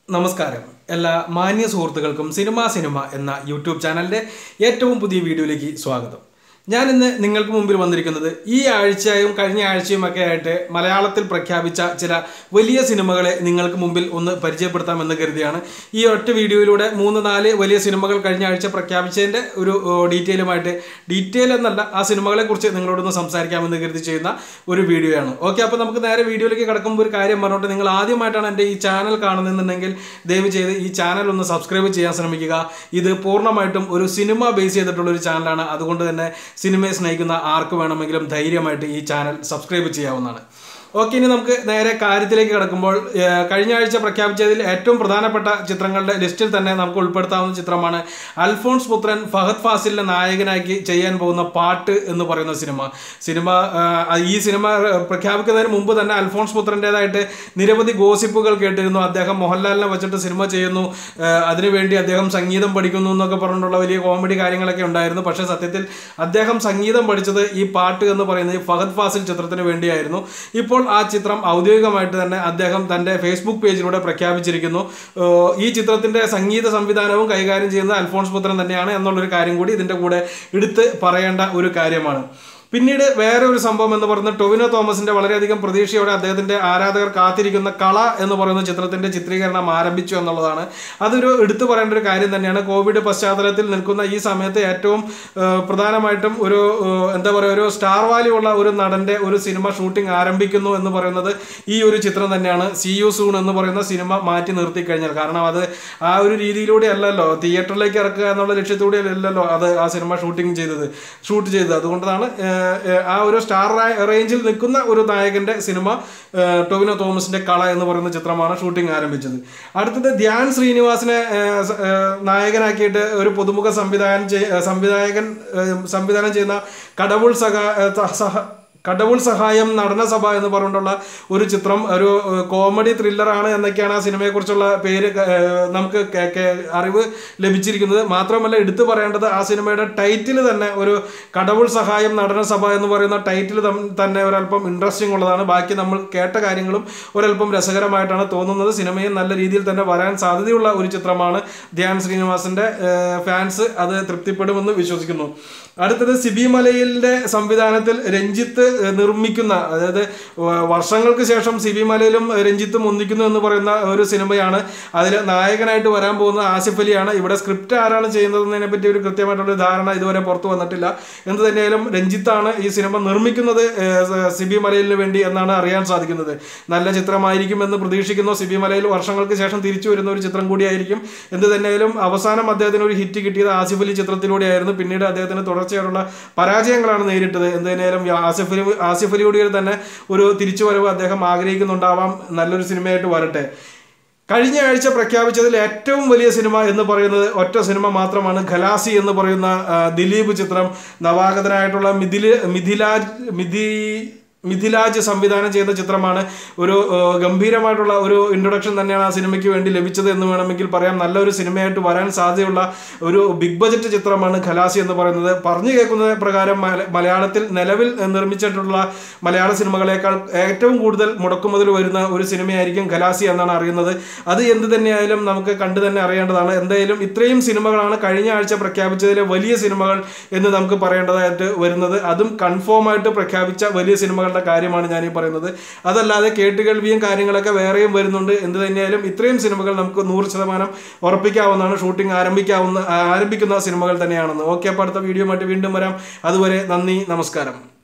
നമസ്കാരം എല്ലാ മാന്യ സുഹൃത്തുക്കൾക്കും സിനിമ സിനിമ എന്ന യൂട്യൂബ് ചാനലിൻ്റെ ഏറ്റവും പുതിയ വീഡിയോയിലേക്ക് സ്വാഗതം ഞാൻ ഇന്ന് നിങ്ങൾക്ക് മുമ്പിൽ വന്നിരിക്കുന്നത് ഈ ആഴ്ചയും കഴിഞ്ഞ ആഴ്ചയും ഒക്കെ ആയിട്ട് മലയാളത്തിൽ പ്രഖ്യാപിച്ച ചില വലിയ സിനിമകളെ നിങ്ങൾക്ക് മുമ്പിൽ ഒന്ന് പരിചയപ്പെടുത്താമെന്ന് കരുതിയാണ് ഈ ഒറ്റ വീഡിയോയിലൂടെ മൂന്ന് നാല് വലിയ സിനിമകൾ കഴിഞ്ഞ ആഴ്ച പ്രഖ്യാപിച്ചതിൻ്റെ ഒരു ഡീറ്റെയിലുമായിട്ട് ഡീറ്റെയിൽ എന്നല്ല ആ സിനിമകളെ കുറിച്ച് നിങ്ങളോടൊന്ന് സംസാരിക്കാമെന്ന് കരുതി ചെയ്യുന്ന ഒരു വീഡിയോയാണ് ഓക്കെ അപ്പോൾ നമുക്ക് നേരെ വീഡിയോയിലേക്ക് കിടക്കുമ്പോൾ ഒരു കാര്യം പറഞ്ഞോട്ട് നിങ്ങൾ ആദ്യമായിട്ടാണ് എൻ്റെ ഈ ചാനൽ കാണുന്നുണ്ടെങ്കിൽ ദയവ് ചെയ്ത് ഈ ചാനൽ ഒന്ന് സബ്സ്ക്രൈബ് ചെയ്യാൻ ശ്രമിക്കുക ഇത് പൂർണ്ണമായിട്ടും ഒരു സിനിമ ബേസ് ചെയ്തിട്ടുള്ള ഒരു ചാനലാണ് അതുകൊണ്ട് തന്നെ സിനിമയെ സ്നേഹിക്കുന്ന ആർക്ക് വേണമെങ്കിലും ധൈര്യമായിട്ട് ഈ ചാനൽ സബ്സ്ക്രൈബ് ചെയ്യാവുന്നതാണ് ഓക്കെ ഇനി നമുക്ക് നേരെ കാര്യത്തിലേക്ക് കിടക്കുമ്പോൾ ഏഹ്, കഴിഞ്ഞ ആഴ്ച പ്രഖ്യാപിച്ചതിൽ ഏറ്റവും പ്രധാനപ്പെട്ട ചിത്രങ്ങളുടെ ലിസ്റ്റിൽ തന്നെ നമുക്ക് ഉൾപ്പെടുത്താവുന്ന ചിത്രമാണ് അൽഫോൺസ് പുത്രൻ ഫഹദ് ഫാസിലിനെ നായകനാക്കി ചെയ്യാൻ പോകുന്ന പാട്ട് എന്ന് പറയുന്ന സിനിമ സിനിമ ആഹ്, ഈ സിനിമ ഏഹ്, പ്രഖ്യാപിക്കുന്നതിന് മുമ്പ് തന്നെ അൽഫോൺസ് പുത്രൻ്റെതായിട്ട് നിരവധി ഗോസിപ്പുകൾ കേട്ടിരുന്നു അദ്ദേഹം മോഹൻലാലിനെ വെച്ചിട്ട് സിനിമ ചെയ്യുന്നു ഏഹ്, അതിനുവേണ്ടി അദ്ദേഹം സംഗീതം പഠിക്കുന്നു എന്നൊക്കെ പറഞ്ഞിട്ടുള്ള വലിയ കോമഡി കാര്യങ്ങളൊക്കെ ഉണ്ടായിരുന്നു പക്ഷേ സത്യത്തിൽ അദ്ദേഹം സംഗീതം പഠിച്ചത് ഈ പാട്ട് എന്ന് പറയുന്നത് ഈ ഫഹദ് ഫാസിൽ ചിത്രത്തിന് വേണ്ടിയായിരുന്നു ഇപ്പോൾ ആ ചിത്രം ഔദ്യോഗികമായിട്ട് തന്നെ അദ്ദേഹം തന്റെ ഫേസ്ബുക്ക് പേജിലൂടെ പ്രഖ്യാപിച്ചിരിക്കുന്നു ഏഹ് ഈ ചിത്രത്തിന്റെ സംഗീത സംവിധാനവും കൈകാര്യം ചെയ്യുന്നത് അൽഫോൺസ് പുത്രൻ തന്നെയാണ് എന്നുള്ളൊരു കാര്യം കൂടി ഇതിന്റെ കൂടെ എടുത്ത് പറയേണ്ട ഒരു കാര്യമാണ് പിന്നീട് വേറെ ഒരു സംഭവം എന്ന് പറയുന്നത് ടൊവിനോ തോമസിന്റെ വളരെയധികം പ്രതീക്ഷയോടെ അദ്ദേഹത്തിന്റെ ആരാധകർ കാത്തിരിക്കുന്ന കള എന്ന് പറയുന്ന ചിത്രത്തിന്റെ ചിത്രീകരണം ആരംഭിച്ചു എന്നുള്ളതാണ് അതൊരു എടുത്തു പറയേണ്ട ഒരു കാര്യം തന്നെയാണ് കോവിഡ് പശ്ചാത്തലത്തിൽ നിൽക്കുന്ന ഈ സമയത്ത് ഏറ്റവും ഏഹ്, പ്രധാനമായിട്ടും ഒരു ഏഹ്, എന്താ പറയുക ഒരു സ്റ്റാർ വാല്യൂ ഉള്ള ഒരു നടന്റെ ഒരു സിനിമ ഷൂട്ടിംഗ് ആരംഭിക്കുന്നു എന്ന് പറയുന്നത് ഈ ഒരു ചിത്രം തന്നെയാണ് സി യു സൂൺ എന്ന് പറയുന്ന സിനിമ മാറ്റി നിർത്തി കഴിഞ്ഞാൽ കാരണം അത് ആ ഒരു രീതിയിലൂടെ അല്ലല്ലോ തിയേറ്ററിലേക്ക് ഇറക്കുക എന്നുള്ള ലക്ഷ്യത്തോടെ അല്ലല്ലോ അത് ആ സിനിമ ഷൂട്ടിംഗ് ചെയ്തത് ഷൂട്ട് ചെയ്തത് അതുകൊണ്ടാണ് ഏഹ്, ഏഹ്, ആ ഒരു സ്റ്റാർ റേഞ്ചിൽ നിൽക്കുന്ന ഒരു നായകന്റെ സിനിമ ഏഹ്, ടൊവിനോ തോമസിന്റെ കള എന്ന് പറയുന്ന ചിത്രമാണ് ഷൂട്ടിംഗ് ആരംഭിച്ചത് അടുത്തത് ധ്യാൻ ശ്രീനിവാസിനെ ഏഹ്, സ- ഏഹ്, നായകനാക്കിയിട്ട് ഒരു പുതുമുഖ സംവിധാനം ചെയ്- ഏഹ്, സംവിധായകൻ ഏഹ്, സംവിധാനം ചെയ്യുന്ന കടവുൾ സഹ ഏഹ്, ത- സഹ കടവുൾ സഹായം നടനസഭ എന്ന് പറഞ്ഞിട്ടുള്ള ഒരു ചിത്രം ഒരു ഏഹ്, കോമഡി ത്രില്ലറാണ് എന്നൊക്കെയാണ് ആ സിനിമയെക്കുറിച്ചുള്ള പേര് ക- ഏഹ്, നമുക്ക് കേ- കേ- അറിവ് ലഭിച്ചിരിക്കുന്നത് മാത്രമല്ല എടുത്തു പറയേണ്ടത് ആ സിനിമയുടെ ടൈറ്റിൽ തന്നെ ഒരു കടവുൾ സഹായം നടനസഭ എന്ന് പറയുന്ന ടൈറ്റിൽ തന്നെ ഒരല്പം ഇൻട്രസ്റ്റിംഗ് ഉള്ളതാണ് ബാക്കി നമ്മൾ കേട്ട കാര്യങ്ങളും ഒരല്പം രസകരമായിട്ടാണ് തോന്നുന്നത് സിനിമയും നല്ല രീതിയിൽ തന്നെ വരാൻ സാധ്യതയുള്ള ഒരു ചിത്രമാണ് ധ്യാൻ ശ്രീനിവാസന്റെ ഫാൻസ് അത് തൃപ്തിപ്പെടുമെന്ന് വിശ്വസിക്കുന്നു അടുത്തത് സിബി മലയിലിന്റെ സംവിധാനത്തിൽ രഞ്ജിത്ത് ഏഹ്, നിർമ്മിക്കുന്ന അതായത് വ- വർഷങ്ങൾക്ക് ശേഷം സിബി മലയിലും രഞ്ജിത്തും ഒന്നിക്കുന്നു എന്ന് പറയുന്ന ഒരു സിനിമയാണ് അതിൽ നായകനായിട്ട് വരാൻ പോകുന്ന ആസിഫ് അലിയാണ് ഇവിടെ സ്ക്രിപ്റ്റ് ആരാണ് ചെയ്യുന്നതെന്നതിനെ പറ്റി ഒരു കൃത്യമായിട്ടുള്ള ധാരണ ഇതുവരെ പുറത്തു വന്നിട്ടില്ല എന്ത് തന്നെയായാലും രഞ്ജിത്താണ് ഈ സിനിമ നിർമ്മിക്കുന്നത് ഏഹ്, സിബി മലയിലിന് വേണ്ടി എന്നാണ് അറിയാൻ സാധിക്കുന്നത് നല്ല ചിത്രമായിരിക്കും എന്ന് പ്രതീക്ഷിക്കുന്നു സിബി മലയിൽ വർഷങ്ങൾക്ക് ശേഷം തിരിച്ചു വരുന്ന ഒരു ചിത്രം കൂടിയായിരിക്കും എന്ത് തന്നെയായാലും അവസാനം അദ്ദേഹത്തിന് ഒരു ഹിറ്റ് കിട്ടിയത് ആസിഫ് അലി ചിത്രത്തിലൂടെയായിരുന്നു പിന്നീട് അദ്ദേഹത്തിന് തുടർച്ചയായിട്ടുള്ള പരാജയങ്ങളാണ് നേരിട്ടത് എന്ത് തന്നെയായാലും ഈ ആസിഫ് അലി ആസിഫ് അലിയുടെ തന്നെ ഒരു തിരിച്ചുവരവ് അദ്ദേഹം ആഗ്രഹിക്കുന്നുണ്ടാവാം നല്ലൊരു സിനിമയായിട്ട് വരട്ടെ കഴിഞ്ഞ ആഴ്ച പ്രഖ്യാപിച്ചതിൽ ഏറ്റവും വലിയ സിനിമ എന്ന് പറയുന്നത് ഒറ്റ സിനിമ മാത്രമാണ് ഖലാസി എന്ന് പറയുന്ന ആ, ദിലീപ് ചിത്രം നവാഗതനായിട്ടുള്ള മിഥില മിഥിലാജ് മിഥി മിഥിലാജ് സംവിധാനം ചെയ്ത ചിത്രമാണ് ഒരു ആ, ഗംഭീരമായിട്ടുള്ള ഒരു ഇൻട്രൊഡക്ഷൻ തന്നെയാണ് ആ സിനിമയ്ക്ക് വേണ്ടി ലഭിച്ചത് എന്ന് വേണമെങ്കിൽ പറയാം നല്ലൊരു സിനിമയായിട്ട് വരാൻ സാധ്യതയുള്ള ഒരു ബിഗ് ബജറ്റ് ചിത്രമാണ് ഖലാസി എന്ന് പറയുന്നത് പറഞ്ഞു കേൾക്കുന്നത് പ്രകാരം മല- മലയാളത്തിൽ നിലവിൽ നിർമ്മിച്ചിട്ടുള്ള മലയാള സിനിമകളേക്കാൾ ഏറ്റവും കൂടുതൽ മുടക്കുമുതൽ വരുന്ന ഒരു സിനിമയായിരിക്കും ഖലാസി എന്നാണ് അറിയുന്നത് അത് എന്ത് തന്നെയായാലും നമുക്ക് കണ്ടു തന്നെ അറിയേണ്ടതാണ് എന്തായാലും ഇത്രയും സിനിമകളാണ് കഴിഞ്ഞ ആഴ്ച പ്രഖ്യാപിച്ചതിലെ വലിയ സിനിമകൾ എന്ന് നമുക്ക് പറയേണ്ടതായിട്ട് വരുന്നത് അതും കൺഫേം ആയിട്ട് പ്രഖ്യാപിച്ച വലിയ സിനിമകളുടെ കാര്യമാണ് ഞാൻ ഈ പറയുന്നത് അതല്ലാതെ കേട്ടുകേൾവിയും കാര്യങ്ങളൊക്കെ വേറെയും വരുന്നുണ്ട് എന്ത് തന്നെയായാലും ഇത്രയും സിനിമകൾ നമുക്ക് നൂറ് ശതമാനം ഉറപ്പിക്കാവുന്നതാണ് ഷൂട്ടിംഗ് ആരംഭിക്കാവുന്ന ആരംഭിക്കുന്ന സിനിമകൾ തന്നെയാണെന്ന് ഓക്കെ അപ്പോൾ അടുത്ത വീഡിയോ ആയിട്ട് വീണ്ടും വരാം അതുവരെ നന്ദി നമസ്കാരം